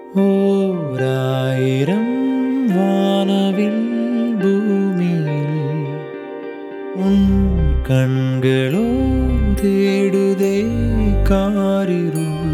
ஓராயிரம் வானவில் பூமியில் உன் கண்களோ தேடுதே காரிருள்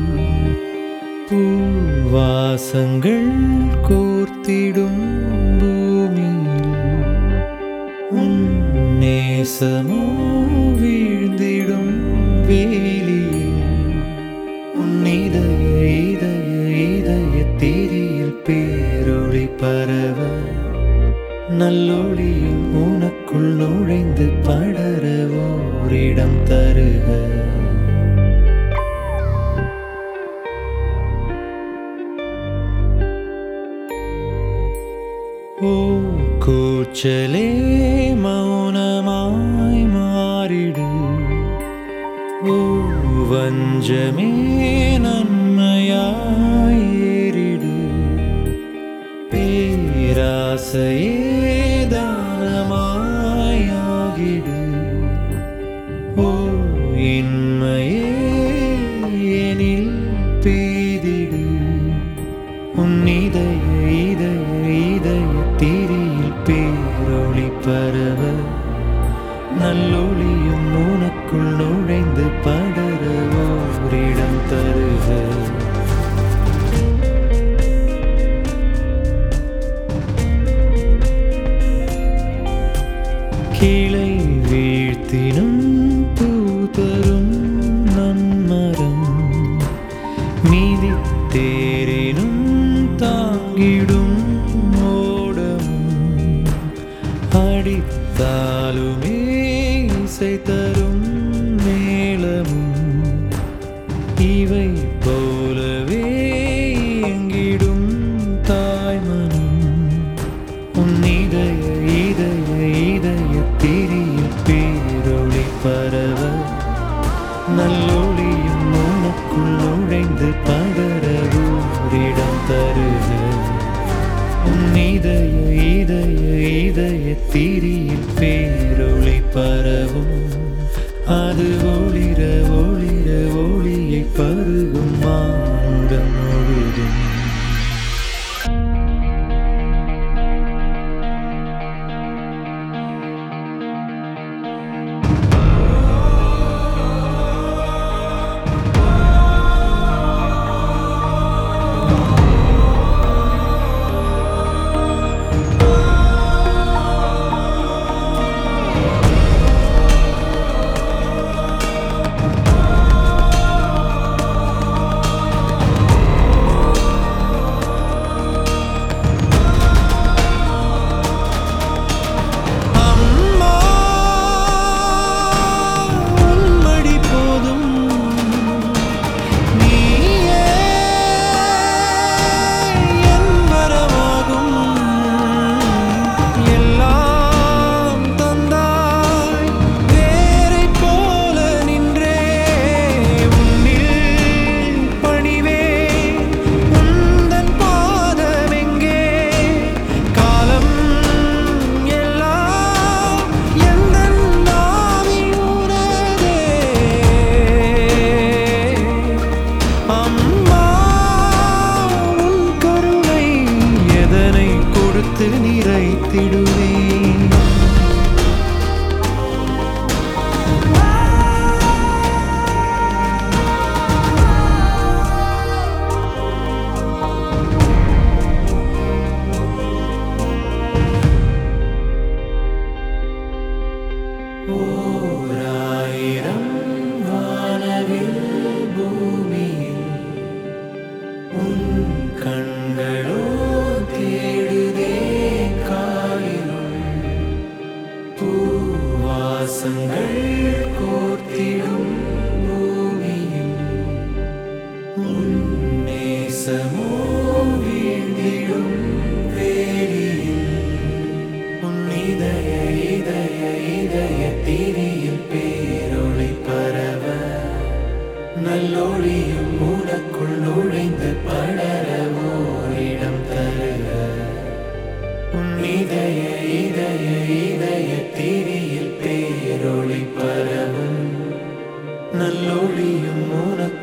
பூவாசங்கள் கோர்த்திடும் பூமியில் உன் நேசமோ வீழ்ந்திடும் வேலியில் உன் இதய இதய இதய தீரியில் பேரொளி பரவ நல்லொளியும் உனக்குள் நுழைந்து படர ஓரிடம் தருக ஓ கூச்சலே மௌனமாய் மாறிடு ஓ வஞ்சமே நன்மையாய் ஏறிடு பேராசையே தானமாய் ஆகிடு ஓ இன்மையே எனில் பெய்திடு உன் இதய இதய இதய தீரியில் பேரொளி பரவ நல்லொளியும் உனக்குள் நுழைந்து படர ஓரிடம் தருக கிளை வீழ்த்தினும் பூதரும் நன்மரம் மீதி தேரினும் தாங்கிடும் ஓடமும் அடித்தாலுமே இசை தரும் மேளமும் இவை போலவே எங்கிடும் தாய்மனம் உன் இதய இதய இதய திரியில் பேரொளி பரவ நல்லொளியும் உனக்குள் நுழைந்து படர ஓரிடம் தருக உன் இதய இதய இதய திரியில் பேரொளி பரவும் அது ஒளிர ஒளிர ஒளியை பருகும் மாந்தம் முழுதும் அம்மா உன்மடி போதும் நீயே என் வரமாகும் எல்லாம் தந்தாய் வேரை போல நின்றே உன்னில் பணிவே உந்தன் பாதமெங்கே காலம் எல்லாம் எந்தன் நாவி உனதே அம்மா உன் கருணை எதனை கொடுத்து நிறைத்திடுவேன் ஓராயிரம் வானவில் பூமியில் உன் கண்களோ தேடுதே காலினுள் பூவாசங்கள் கோர்த்திடும் பூமியில் உன் நேசமோ வீழ்ந்திடும் வேலியில் உன் இதய இதய இதய தீரியில் பேரொளி பரவ நல்லொளியும் உனக்குள் நுழைந்து படர ஓரிடம் தருக உன் இதய இதய இதய தீரியில் பேரொளி பரவும் நல்லொளியும் உனக்குள்